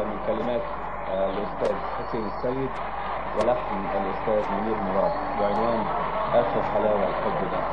من كلمات آه، الأستاذ حسين السيد ولحن الأستاذ منير مراد بعنوان آخر حلاوة الحب ده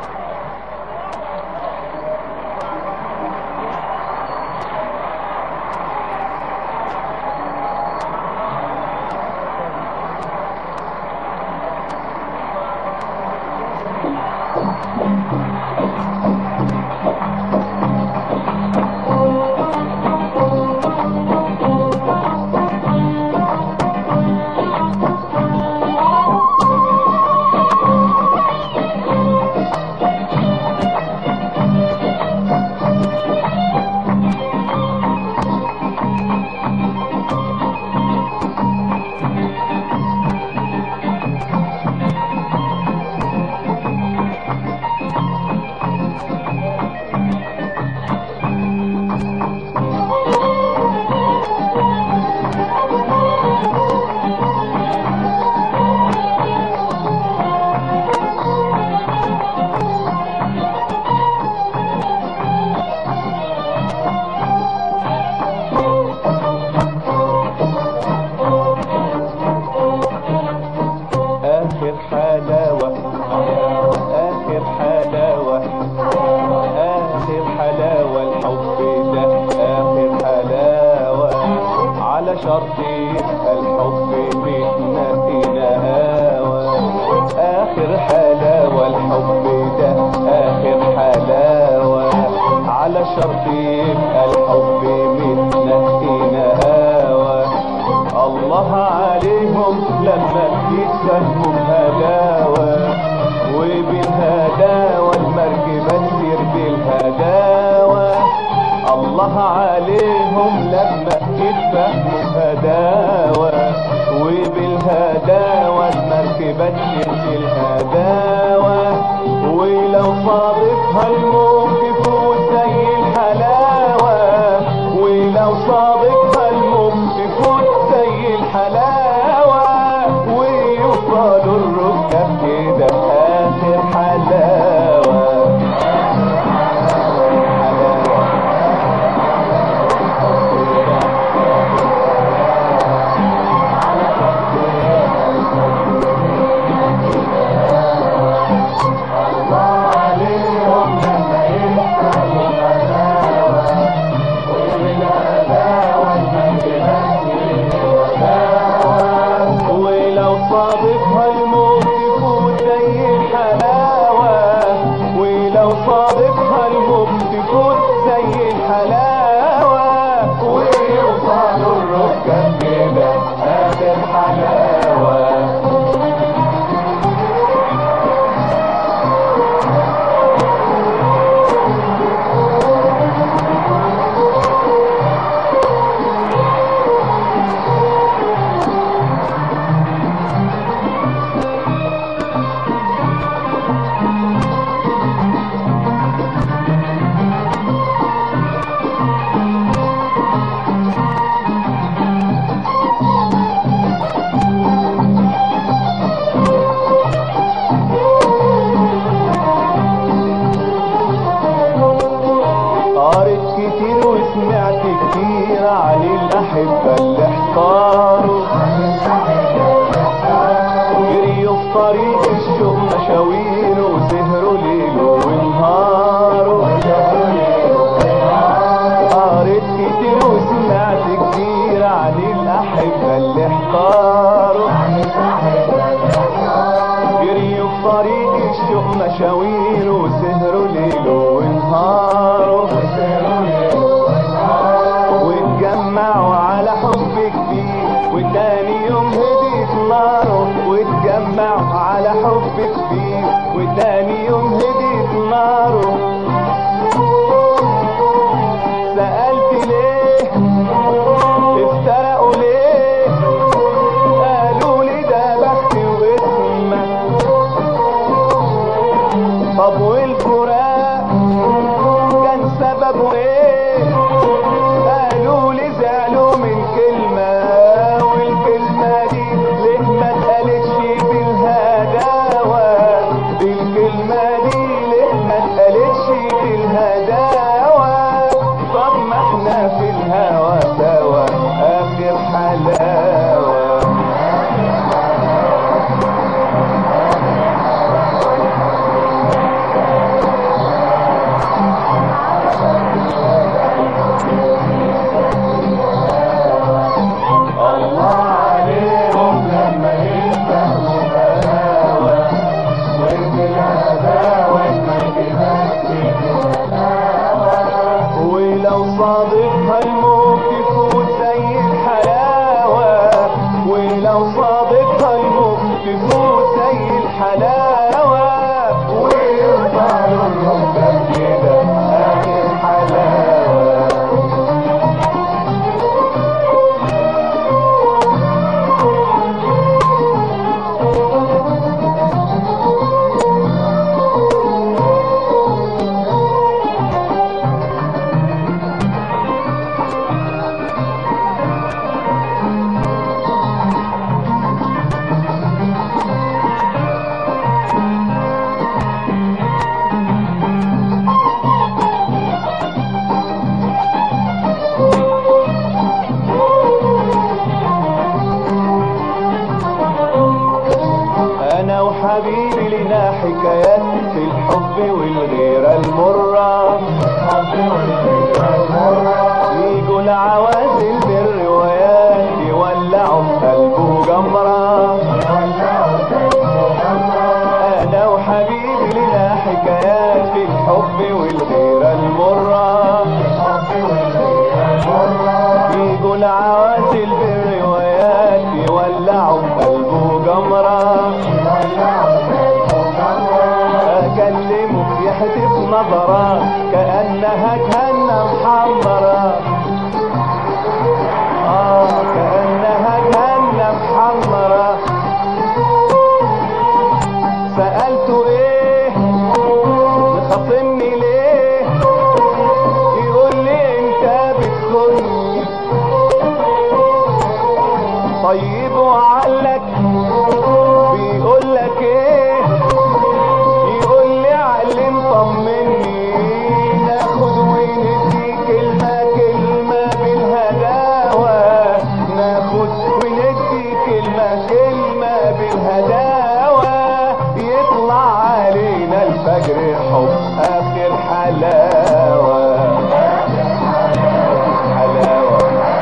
آخر حلاوة آخر حلاوة آخر حلاوة الحب ده آخر حلاوة على شرط الحب بيتنا فينا هوى آخر حلاوة الحب ده آخر حلاوة على شرط الحب بيتنا فينا هوى الله عليهم لما يتفهموا بهداوة وبالهداوة المركبة تسير بالهداوة الله عليهم لما يتفهموا بهداوة وبالهداوة المركبة تسير بالهداوة ولو صادفها الموقف زي الحلاوة ولو صادفها الموقف زي الحلاوة ويوصلوا الركب كده آخر حلاوة حلاوة ولو صادفها الموقف زي الحلاوة ولو صادفها الموقف زي الحلاوة ويوصلوا الركب كده آخر حلاوة قريت كتير وسمعت كتير عن الأحبة اللي احتاروا جريوا في طريق الشوق مشاوير وسهروا ليل ونهار قريت كتير وسمعت كتير عن الأحبة اللي احتاروا جريوا في طريق الشوق مشاوير وسهروا ليل ونهار واتجمعوا على حب كبير وتاني يوم هديت ناره واتجمعوا على حب كبير وتاني يوم هديت ناره سألت ليه افترقوا ليه قالوا لي ده بختي واسمك طب والفراق كان سببه ايه قالوا لي زعلوا من كلمة والكلمة دي ليه ما اتقالتش بالهداوة الكلمة دي ليه ما اتقالتش بالهداوة صادقها الموت تفوت زي الحلاوة ويفضلوا الركب كده آخر حلاوة انا وحبيبي لنا حكايات في الحب والغيرة المرة يجوا العوازل بالروايات يولعوا في قلبه جمرة انا وحبيبي لنا حكايات في الحب والغيرة المرة يجوا العوازل بالروايات يولعوا في قلبه جمرة اكلمك يحدف نظرة كأنها جهنم حمرة اه كأنها جهنم حمرة سألته ايه مخاصمني ليه يقول لي انت بتخوني طيب وعلك بيقول لك ايه يقول لي علم طمني ناخد وندي كلمة كلمة بالهداوة ناخد وندي كلمة كلمة بالهداوة يطلع علينا الفجر حب آخر حلاوة حلاوة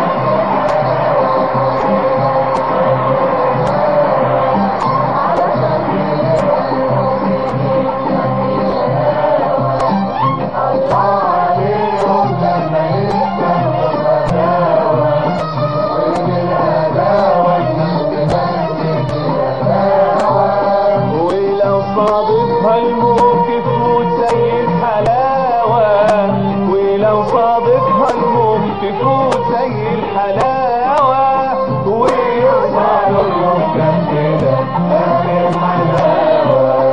ولو صادفها الموقف موت زي الحلاوة ولو صادفها الموقف موت زي الحلاوة ويوصل الركب كده آخر حلاوة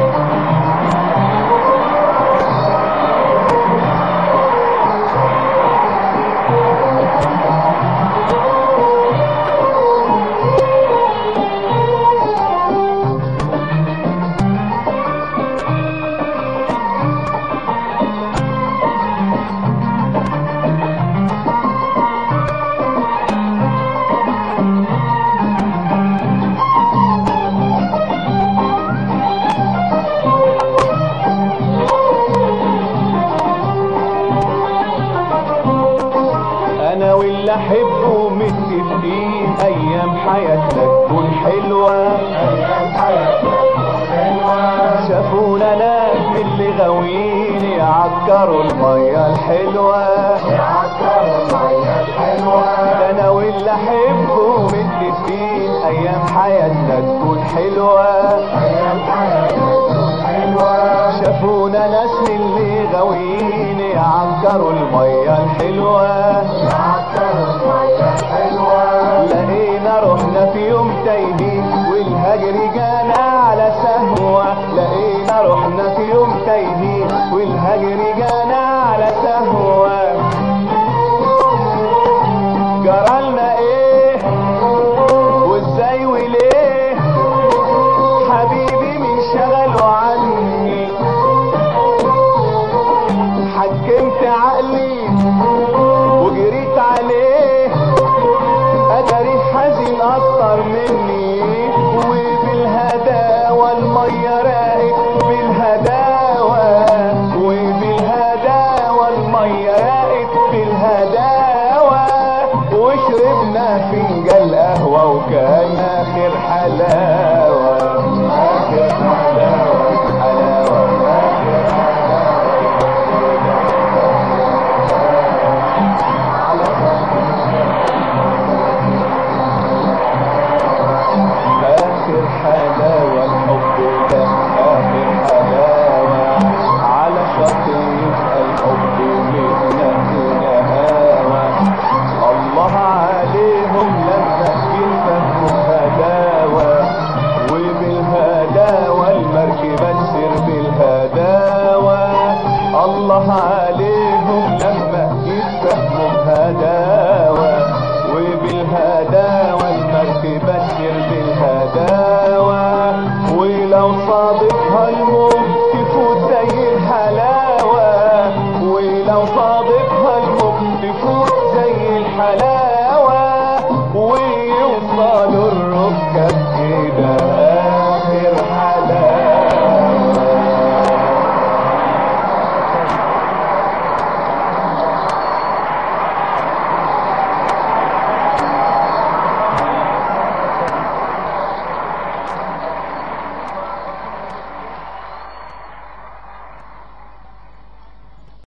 انا واللي احبه متفقين ايام حياتنا تكون حلوة شافونا ناس اللي غاويين يعكروا المية الحلوة ده انا واللي احبه متفقين ايام حياتنا تكون حلوة شافونا ناس اللي غاويين يعكروا المية الحلوة لقينا رحنا في يوم تايهين والهجر جانا على سهوة لقينا رحنا في يوم تايهين والهجر جانا على سهوة جرالنا ايه وازاي وليه حبيبي من شغله عني حكمت عقلي وجريت عليه ادري حزين اكتر مني وبالهداوة المية راقت بالهداوة وبالهداوة المية راقت بالهداوة وشربنا فنجان قهوة وكان اخر حلاوة اخر حلاوة حلاوة اخر حلاوة الهداوة المركبة تسير بالهداوة ولو صادفها الموت تفوت زي الحلاوة ولو صادفها الموت تفوت زي الحلاوة ويوصلوا الركب كده